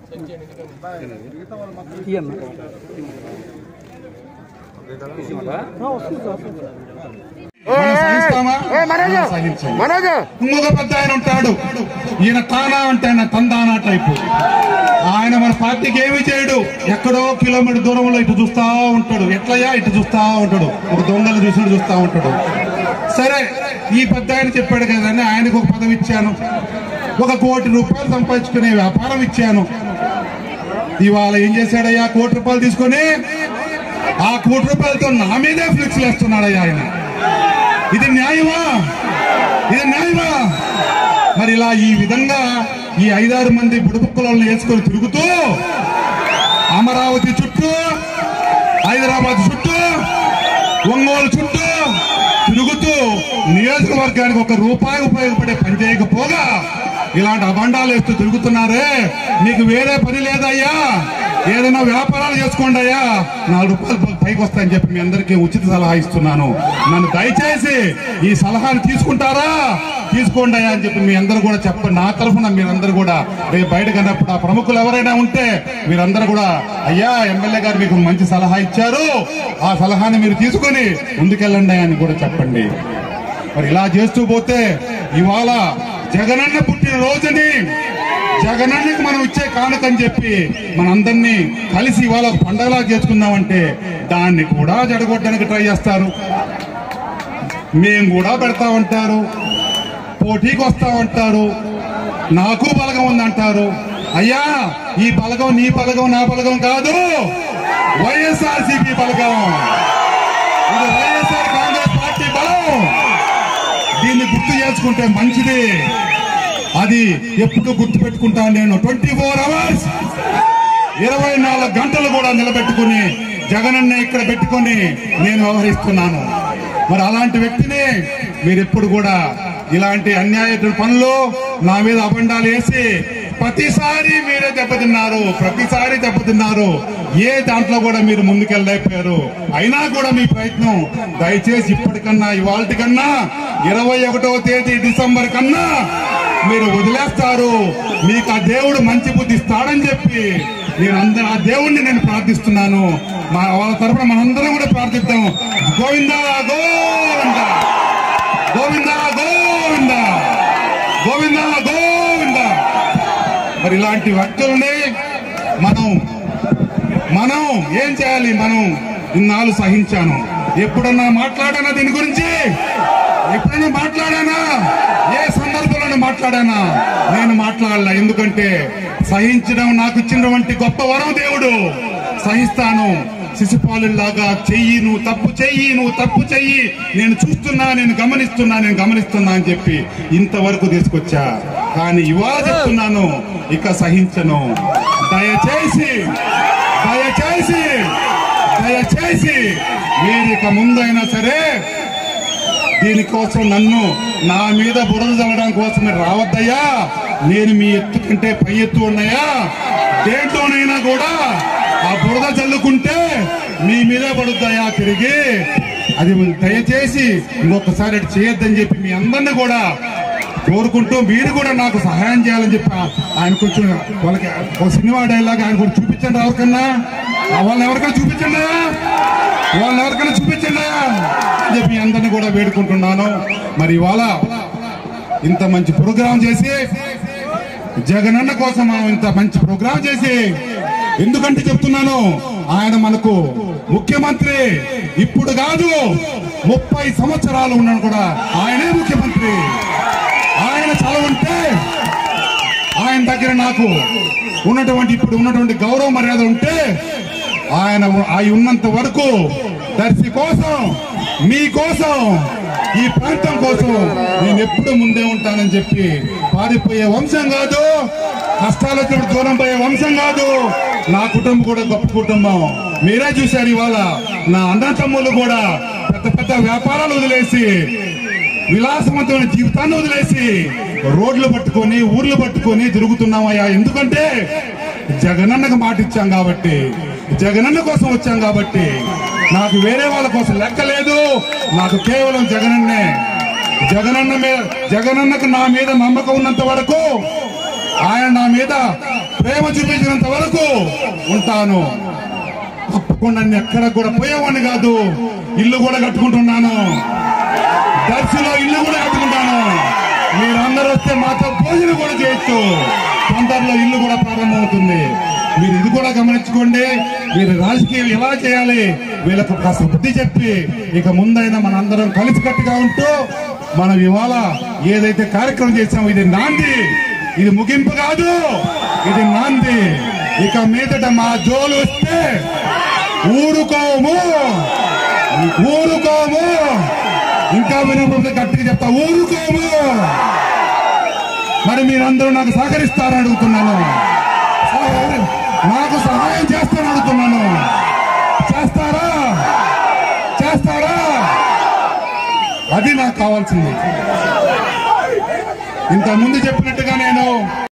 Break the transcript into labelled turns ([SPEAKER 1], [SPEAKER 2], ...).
[SPEAKER 1] మనం సహిస్తామా? మనం సహించం. ఇంకొక పెద్ద ఆయన ఉంటాడు ఈయన తానా అంటే ఆయన తందానా టైపు ఆయన మన పార్టీకి ఏమి చేయడు ఎక్కడో కిలోమీటర్ దూరంలో ఇటు చూస్తా ఉంటాడు ఎట్లయ్యా ఇటు చూస్తా ఉంటాడు ఒక దొంగలు చూసినట్టు చూస్తా ఉంటాడు సరే ఈ పెద్ద ఆయన చెప్పాడు కదండి ఆయనకు ఒక పదవి ఇచ్చాను ఒక కోటి రూపాయలు సంపాదించుకునే వ్యాపారం ఇచ్చాను ఇవాళ ఏం చేశాడయ్యా కోటి రూపాయలు తీసుకొని ఆ కోటి రూపాయలతో నా మీదే ఫ్లెక్స్ వేస్తున్నాడయ్యా ఆయన ఇది న్యాయమా ఇది న్యాయమా మరి ఇలా ఈ విధంగా ఈ ఐదారు మంది బుడబుక్కలను వేసుకొని తిరుగుతూ అమరావతి చుట్టూ హైదరాబాద్ చుట్టూ ఒంగోలు చుట్టూ తిరుగుతూ నియోజకవర్గానికి ఒక రూపాయి ఉపయోగపడే పని చేయకపోగా ఇలాంటి అబండాలు వేస్తూ తిరుగుతున్నారే మీకు వేరే పని లేదయ్యా ఏదైనా వ్యాపారాలు చేసుకోండి అయ్యా నాలుగు రూపాయలు పైకి వస్తాయని చెప్పి మీ అందరికీ ఉచిత సలహా ఇస్తున్నాను నన్ను దయచేసి ఈ సలహాను తీసుకుంటారా తీసుకోండి అయ్యా అని చెప్పి మీ అందరూ కూడా చెప్పండి నా తరఫున మీరందరూ కూడా రేపు బయట కన్నప్పుడు ఆ ప్రముఖులు ఎవరైనా ఉంటే మీరందరూ కూడా అయ్యా ఎమ్మెల్యే గారు మీకు మంచి సలహా ఇచ్చారు ఆ సలహాని మీరు తీసుకొని ముందుకెళ్ళండి అని కూడా చెప్పండి మరి ఇలా చేస్తూ పోతే ఇవాళ జగనన్న పుట్టిన రోజుని జగనన్నకి మనం ఇచ్చే కానుకని చెప్పి మనందరినీ కలిసి ఇవాళ ఒక పండగలా చేసుకుందామంటే దాన్ని కూడా జడగొట్టడానికి ట్రై చేస్తారు మేము కూడా పెడతామంటారు పోటీకి వస్తామంటారు నాకు బలగం ఉందంటారు అయ్యా ఈ బలగం నీ బలగం నా బలగం కాదు వైఎస్ఆర్ సిపి బలగం ఇది వైఎస్ఆర్ కాంగ్రెస్ పార్టీ బలం దీన్ని గుర్తు చేసుకుంటే మంచిది అది ఎప్పుడు గుర్తు పెట్టుకుంటాను నేను ట్వంటీ ఫోర్ అవర్స్ ఇరవై నాలుగు గంటలు కూడా నిలబెట్టుకుని జగనన్న ఇక్కడ పెట్టుకొని నేను వ్యవహరిస్తున్నాను మరి అలాంటి వ్యక్తిని మీరు ఎప్పుడు కూడా ఇలాంటి అన్యాయ పనులు నా మీద అబండాలు వేసి ప్రతిసారి మీరే దెబ్బతిన్నారు ప్రతిసారి దెబ్బతిన్నారు ఏ దాంట్లో కూడా మీరు ముందుకెళ్ళలేకపోయారు అయినా కూడా మీ ప్రయత్నం దయచేసి ఇప్పటికన్నా ఇవాళ కన్నా ఇరవై ఒకటవ తేదీ డిసెంబర్ కన్నా మీరు వదిలేస్తారు మీకు ఆ దేవుడు మంచి బుద్ధి ఇస్తాడని చెప్పి నేను అందరూ ఆ దేవుణ్ణి నేను ప్రార్థిస్తున్నాను మా వాళ్ళ తరఫున మనందరం కూడా ప్రార్థిద్దాం గోవిందా గోవింద గోవింద గోవింద గోవింద గోవింద మరి ఇలాంటి వ్యక్తుల్ని మనం మనం ఏం చేయాలి మనం ఇన్నాళ్ళు సహించాను ఎప్పుడన్నా మాట్లాడానా దీని గురించి ఎప్పుడైనా మాట్లాడానా ఏ సందర్భంలోనూ మాట్లాడానా నేను మాట్లాడాల ఎందుకంటే సహించడం నాకు ఇచ్చినటువంటి గొప్ప వరం దేవుడు సహిస్తాను శిశుపాలులాగా చెయ్యి నువ్వు తప్పు చెయ్యి నువ్వు తప్పు చెయ్యి నేను చూస్తున్నా నేను గమనిస్తున్నా నేను గమనిస్తున్నా అని చెప్పి ఇంతవరకు తీసుకొచ్చా కానీ ఇవాళ చెప్తున్నాను ఇక సహించను దయచేసి దయచేసి దయచేసి మీరు ఇక ముందైనా సరే దీనికోసం నన్ను నా మీద బురద చల్లడం కోసం మీరు రావద్దయ్యా నేను మీ ఎత్తు కంటే పై ఎత్తు ఉన్నాయా దేంట్లోనైనా కూడా ఆ బురద చల్లుకుంటే మీ మీదే పడుద్దయ్యా తిరిగి అది దయచేసి ఇంకొకసారి అటు చేయొద్దని చెప్పి మీ అందరిని కూడా కోరుకుంటూ మీరు కూడా నాకు సహాయం చేయాలని చెప్పి ఆయన కొంచెం వాళ్ళకి ఒక సినిమా డైలాగ్ ఆయన కూడా చూపించండి ఎవరికన్నా ఆ వాళ్ళని ఎవరికైనా చూపించండి వాళ్ళని ఎవరికైనా చూపించండి అని చెప్పి మీ అందరిని కూడా వేడుకుంటున్నాను మరి ఇవాళ ఇంత మంచి ప్రోగ్రాం చేసి జగనన్న కోసం మనం ఇంత మంచి ప్రోగ్రాం చేసి ఎందుకంటే చెప్తున్నాను ఆయన మనకు ముఖ్యమంత్రి ఇప్పుడు కాదు ముప్పై సంవత్సరాలు ఉన్నాను కూడా ఆయనే ముఖ్యమంత్రి ఆయన చదవంటే ఆయన దగ్గర నాకు ఉన్నటువంటి ఇప్పుడు ఉన్నటువంటి గౌరవ మర్యాద ఉంటే ఆయన అయి ఉన్నంత వరకు దర్శి కోసం మీ కోసం ఈ ప్రాంతం కోసం నేను ఎప్పుడు ముందే ఉంటానని చెప్పి పారిపోయే వంశం కాదు కష్టాలు వచ్చినప్పుడు దూరం పోయే వంశం కాదు నా కుటుంబం కూడా గొప్ప కుటుంబం మీరే చూశారు ఇవాళ నా అన్న తమ్ముళ్ళు కూడా పెద్ద పెద్ద వ్యాపారాలు వదిలేసి విలాసవంతమైన జీవితాన్ని వదిలేసి రోడ్లు పట్టుకొని ఊర్లు పట్టుకొని తిరుగుతున్నామయ్యా ఎందుకంటే జగనన్నకు మాట ఇచ్చాం కాబట్టి జగనన్న కోసం వచ్చాం కాబట్టి నాకు వేరే వాళ్ళ కోసం లెక్క లేదు నాకు కేవలం జగనన్నే జగనన్న మీద జగనన్నకు నా మీద నమ్మకం ఉన్నంత వరకు ఆయన నా మీద ప్రేమ చూపించినంత వరకు ఉంటాను తప్పకుండా నేను ఎక్కడ కూడా పోయేవాడిని కాదు ఇల్లు కూడా కట్టుకుంటున్నాను దర్శిలో ఇల్లు కూడా కట్టుకుంటాను మీరందరూ వస్తే మాతో భోజనం కూడా చేయొచ్చు తొందరలో ఇల్లు కూడా ప్రారంభమవుతుంది మీరు ఇది కూడా గమనించుకోండి మీరు రాజకీయం ఎలా చేయాలి వీళ్ళకు కాస్త బుద్ధి చెప్పి ఇక ముందైనా మనందరం కలిసికట్టుగా ఉంటూ మనం ఇవాళ ఏదైతే కార్యక్రమం చేసామో ఇది నాంది ఇది ముగింపు కాదు ఇది నాంది ఇక మీదట మా జోలు వస్తే ఊరుకోము ఊరుకోము ఇంకా వినకపోతే గట్టిగా చెప్తా ఊరుకోము మరి మీరందరూ నాకు సహకరిస్తారని అడుగుతున్నాను సహ- నాకు సహాయం చేస్తారని అడుగుతున్నాను చేస్తారా చేస్తారా అది నాకు కావాల్సింది ఇంత ముందు చెప్పినట్టుగా నేను